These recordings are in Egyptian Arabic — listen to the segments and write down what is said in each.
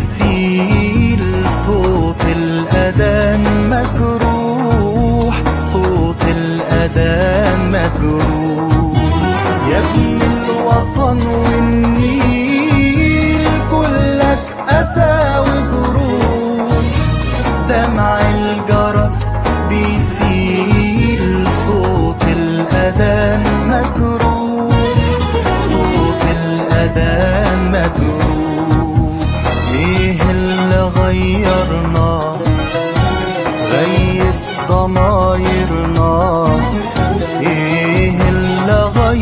بيسيل صوت الأذان مجروح صوت الأذان مجروح يا ابن الوطن والنيل كلك أسى وجروح دمع الجرس بيسيل صوت الأذان مجروح صوت الأذان مجروح إيه اللي غيرنا غيب ضمايرنا إيه اللي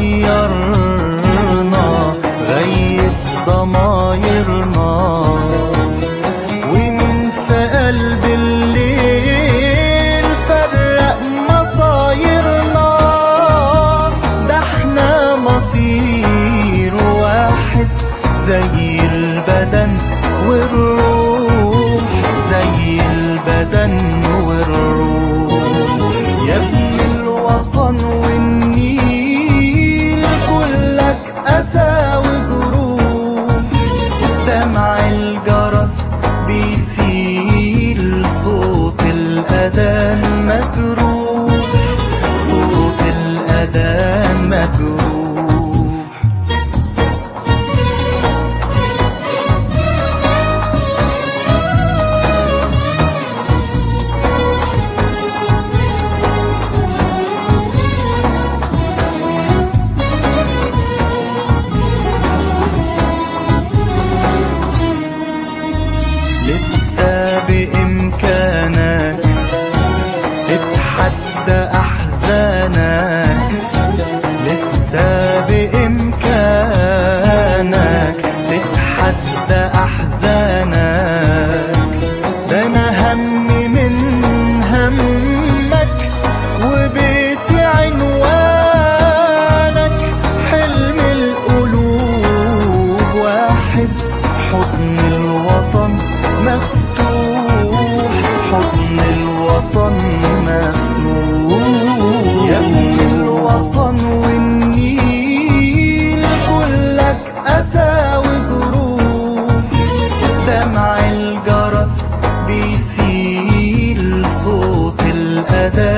غيرنا غيب ضمايرنا ومن في قلب الليل فرق مصايرنا ده احنا مصير واحد زي البدن والروح زي البدن والروح يا ابن الوطن والنيل كلك أسى وجروح دمع الجرس بيسيل صوت الأذان مجروح صوت الأذان مجروح لسه بإمكانك تتحدى أحزانك لسه بإمكانك تتحدى أحزانك ده أنا همي من همك وبيتي عنوانك حلم القلوب واحد حضن الوطن مفتوح حضن الوطن مفتوح يا ابن الوطن والنيل كلك أسى وجروح دمع الجرس بيسيل صوت الأذان